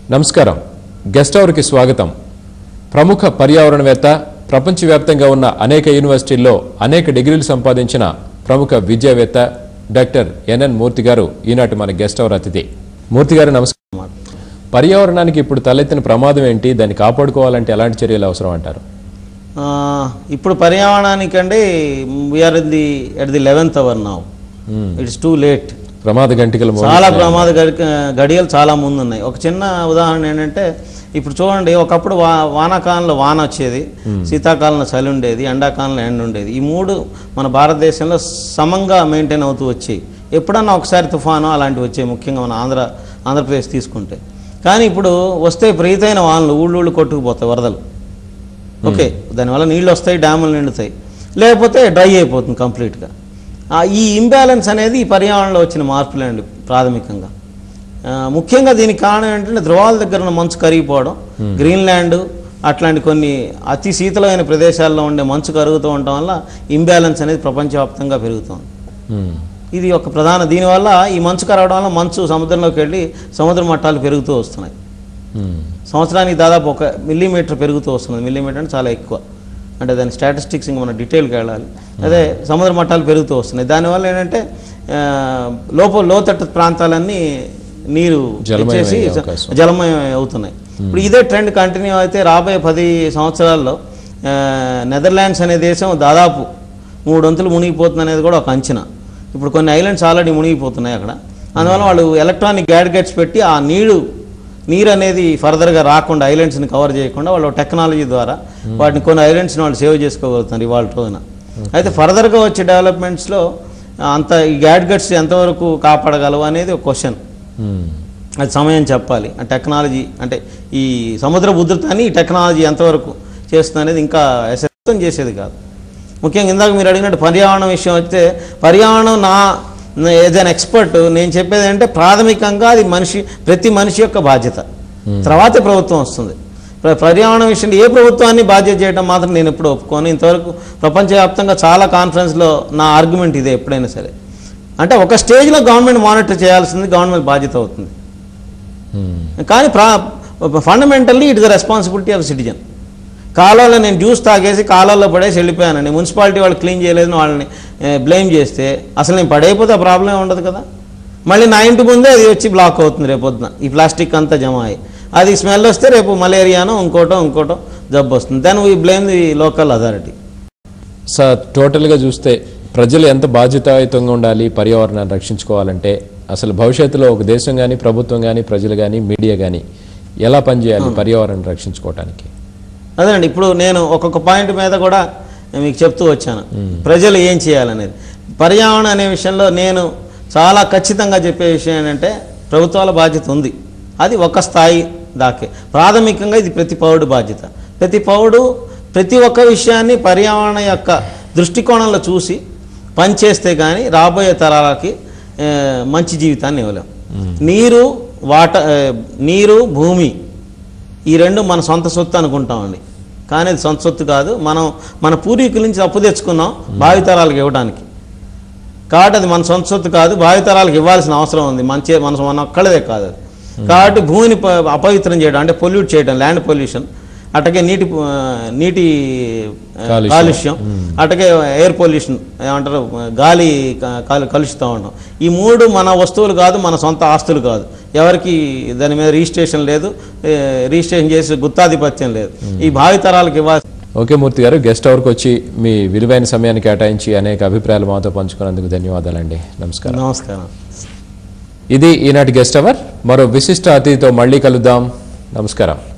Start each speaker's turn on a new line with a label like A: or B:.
A: నమస్కారం గెస్ట్ అవర్కి స్వాగతం ప్రముఖ పర్యావరణవేత్త ప్రపంచవ్యాప్తంగా ఉన్న అనేక యూనివర్సిటీల్లో అనేక డిగ్రీలు సంపాదించిన ప్రముఖ విద్యావేత్త డాక్టర్ ఎన్ఎన్ మూర్తి గారు ఈనాటి మన గెస్ట్ అవర్ అతిథి మూర్తి గారు నమస్కారం పర్యావరణానికి ఇప్పుడు తలెత్తిన ప్రమాదం ఏంటి దాన్ని కాపాడుకోవాలంటే ఎలాంటి చర్యలు అవసరం అంటారు
B: ఆ, ఇప్పుడు పర్యావరణానికండి we're in the at the eleventh hour now it's too late
A: ప్రమాద గంటికలు మోగి-
B: చాలా ప్రమాద గడి గడియలు చాలా ముందు ఉన్నాయి ఒక చిన్న ఉదాహరణ ఏంటంటే ఇప్పుడు చూడండి ఒకప్పుడు వా వానాకాలంలో వాన వచ్చేది శీతాకాలంలో చలి ఉండేది ఎండాకాలంలో ఎండ ఉండేది ఈ మూడు మన భారతదేశంలో సమంగా మెయింటైన్ అవుతూ వచ్చాయి ఎప్పుడన్నా ఒకసారి తుఫాను అలాంటివి వచ్చాయి ముఖ్యంగా మన ఆంధ్ర ఆంధ్రప్రదేశ్ తీసుకుంటే కానీ ఇప్పుడు వస్తే విపరీతమైన వానలు ఊళ్ళు ఊళ్ళు కొట్టుకుపోతాయి వరదలు ఓకే దానివల్ల నీళ్ళు వస్తాయి డ్యాములు నిండుతాయి లేకపోతే డ్రై అయిపోతుంది కంప్లీట్గా ఆ, ఈ ఇంబ్యాలెన్స్ అనేది ఈ పర్యావరణంలో వచ్చిన మార్పులే అండి ప్రాథమికంగా ఆ, ముఖ్యంగా దీనికి కారణం ఏంటంటే ధ్రువాల దగ్గర ఉన్న మంచు కరిగిపోవడం గ్రీన్లాండ్ అట్లాంటి కొన్ని అతి శీతలమైన ప్రదేశాల్లో ఉండే మంచు కరుగుతూ ఉండటం వల్ల ఇంబ్యాలెన్స్ అనేది ప్రపంచవ్యాప్తంగా పెరుగుతుంది
A: మ్మ్.
B: ఇది ఒక ప్రధాన దీనివల్ల ఈ మంచు కరగడం వల్ల మంచు సముద్రంలోకి వెళ్ళి సముద్ర మట్టాలు పెరుగుతూ వస్తున్నాయి
A: మ్మ్.
B: సంవత్సరానికి దాదాపు ఒక మిల్లీమీటర్ పెరుగుతూ వస్తుంది మిల్లీమీటర్ అంటే చాలా ఎక్కువ అంటే దాని స్టాటిస్టిక్స్ ఇంకా మన డీటెయిల్కి వెళ్ళాలి అదే సముద్ర మట్టాలు పెరుగుతూ వస్తున్నాయి దానివల్ల ఏంటంటే ఆ, లోపల లోతట్టు ప్రాంతాలన్నీ నీరు
A: జలమయం
B: వచ్చేసి
A: అయ్యే అవకాశం.
B: జలమయం అవుతున్నాయి ఇప్పుడు ఇదే ట్రెండ్ కంటిన్యూ అయితే రాబోయే పది సంవత్సరాల్లో ఆ, నెదర్లాండ్స్ అనే దేశం దాదాపు మూడొంతులు మునిగిపోతుంది అనేది కూడా ఒక అంచనా ఇప్పుడు కొన్ని ఐలాండ్స్ ఆల్రెడీ మునిగిపోతున్నాయి అక్కడ అందువల్ల వాళ్ళు ఎలక్ట్రానిక్ గ్యాడ్గెట్స్ పెట్టి ఆ నీరు నీరు అనేది ఫర్దర్గా రాకుండా ఐలాండ్స్ని కవర్ చేయకుండా వాళ్ళు టెక్నాలజీ ద్వారా వాటిని కొన్ని ఐలాండ్స్ని వాళ్ళు సేవ్ చేసుకోగలుగుతున్నారు ఇవాళ రోజున అయితే ఫర్దర్గా వచ్చే డెవలప్మెంట్స్లో అంత ఈ గ్యాడ్గెట్స్ ఎంతవరకు కాపాడగలవు అనేది ఒక క్వశ్చన్
A: మ్మ్.
B: అది సమయం చెప్పాలి ఆ టెక్నాలజీ అంటే ఈ సముద్ర ఉధృతాన్ని ఈ టెక్నాలజీ ఎంతవరకు చేస్తుంది అనేది ఇంకా అసెస్తం చేసేది కాదు ముఖ్యంగా ఇందాక మీరు అడిగినట్టు పర్యావరణం విషయం వస్తే పర్యావరణం నా ఏజ్ అన్ ఎక్స్పర్ట్ నేను చెప్పేది అంటే ప్రాథమికంగా అది మనిషి ప్రతి మనిషి యొక్క బాధ్యత తర్వాతే ప్రభుత్వం వస్తుంది ప్ర- పర్యావరణ విషయంలో ఏ ప్రభుత్వాన్ని బాధ్యత చేయడం మాత్రం నేను ఎప్పుడు ఒప్పుకోను ఇంతవరకు ప్రపంచవ్యాప్తంగా చాలా కాన్ఫరెన్స్లో నా ఆర్గ్యుమెంట్ ఇదే ఎప్పుడైనా సరే అంటే ఒక స్టేజ్లో గవర్నమెంట్ మానిటర్ చేయాల్సింది గవర్నమెంట్ బాధ్యత అవుతుంది
A: మ్మ్.
B: కానీ ప్రా fundamentally it the responsibility of citizen కాలువలో నేను జ్యూస్ తాగేసి కాలువలో పడేసి వెళ్ళిపోయానండి మున్సిపాలిటీ వాళ్ళు క్లీన్ చేయలేదని వాళ్ళని బ్లేమ్ చేస్తే అసలు నేను పడైపోతే ఆ ప్రాబ్లం ఉండదు కదా మళ్ళీ నా ఇంటి ముందే అది వచ్చి బ్లాక్ అవుతుంది రేపు పొద్దున ఈ ప్లాస్టిక్ అంతా జమ అయ్యి అది స్మెల్ వస్తే రేపు మలేరియానో ఇంకోటో ఇంకోటో జబ్బు వస్తుంది then we blame the local authority
A: sir టోటల్గా చూస్తే ప్రజలు ఎంత బాధ్యతాయుతంగా ఉండాలి పర్యావరణాన్ని రక్షించుకోవాలంటే అసలు భవిష్యత్తులో ఒక దేశం కానీ ప్రభుత్వం కానీ ప్రజలు కానీ మీడియా కానీ ఎలా పనిచేయాలి పర్యావరణాన్ని రక్షించుకోవడానికి
B: అదేనండి ఇప్పుడు నేను ఒక్కొక్క పాయింట్ మీద కూడా మీకు చెప్తూ వచ్చాను ప్రజలు ఏం చేయాలనేది పర్యావరణం అనే విషయంలో నేను చాలా ఖచ్చితంగా చెప్పే విషయం ఏంటంటే ప్రభుత్వాల బాధ్యత ఉంది అది ఒక స్థాయి దాకే ప్రాథమికంగా ఇది ప్రతి పౌరుడు బాధ్యత ప్రతి పౌరుడు ప్రతి ఒక్క విషయాన్ని పర్యావరణ యొక్క దృష్టికోణంలో చూసి పనిచేస్తే కానీ రాబోయే తరాలకి ఆ, మంచి జీవితాన్ని ఇవ్వలేం నీరు వాట ఆ, నీరు భూమి ఈ రెండు మన సొంత సొత్తు అనుకుంటామండి కానీ అది సొంత సొత్తు కాదు మనం మన పూర్వీకుల నుంచి అప్పు తెచ్చుకున్నాం భావితరాలకు ఇవ్వడానికి కాబట్టి అది మన సొంత సొత్తు కాదు భావితరాలకు ఇవ్వాల్సిన అవసరం ఉంది మన చే మన మన ఒక్కళ్ళదే కాదు అది కాబట్టి భూమిని ప- అపవిత్రం చేయడం అంటే పొల్యూట్ చేయడం ల్యాండ్ పొల్యూషన్ అట్లాగే నీటి ఆ, నీటి ఆ,
A: కాలుష్యం.
B: కాలుష్యం అట్లాగే ఎయిర్ పొల్యూషన్ ఏమంటారు గాలి క- కాలు కలుషిస్తూ ఉండడం ఈ మూడు మన వస్తువులు కాదు మన సొంత ఆస్తులు కాదు ఎవరికి దాని మీద రిజిస్ట్రేషన్ లేదు ఏ, రిజిస్ట్రేషన్ చేసే గుత్తాధిపత్యం లేదు ఈ భావితరాలకు ఇవ్వాల్సి
A: ఓకే మూర్తి గారు గెస్ట్ అవర్కి వచ్చి మీ విలువైన సమయాన్ని కేటాయించి అనేక అభిప్రాయాలు మాతో పంచుకున్నందుకు ధన్యవాదాలండి నమస్కారం
B: నమస్కారం
A: ఇది ఈనాటి గెస్ట్ అవర్ మరో విశిష్ట అతిథితో మళ్ళీ కలుద్దాం నమస్కారం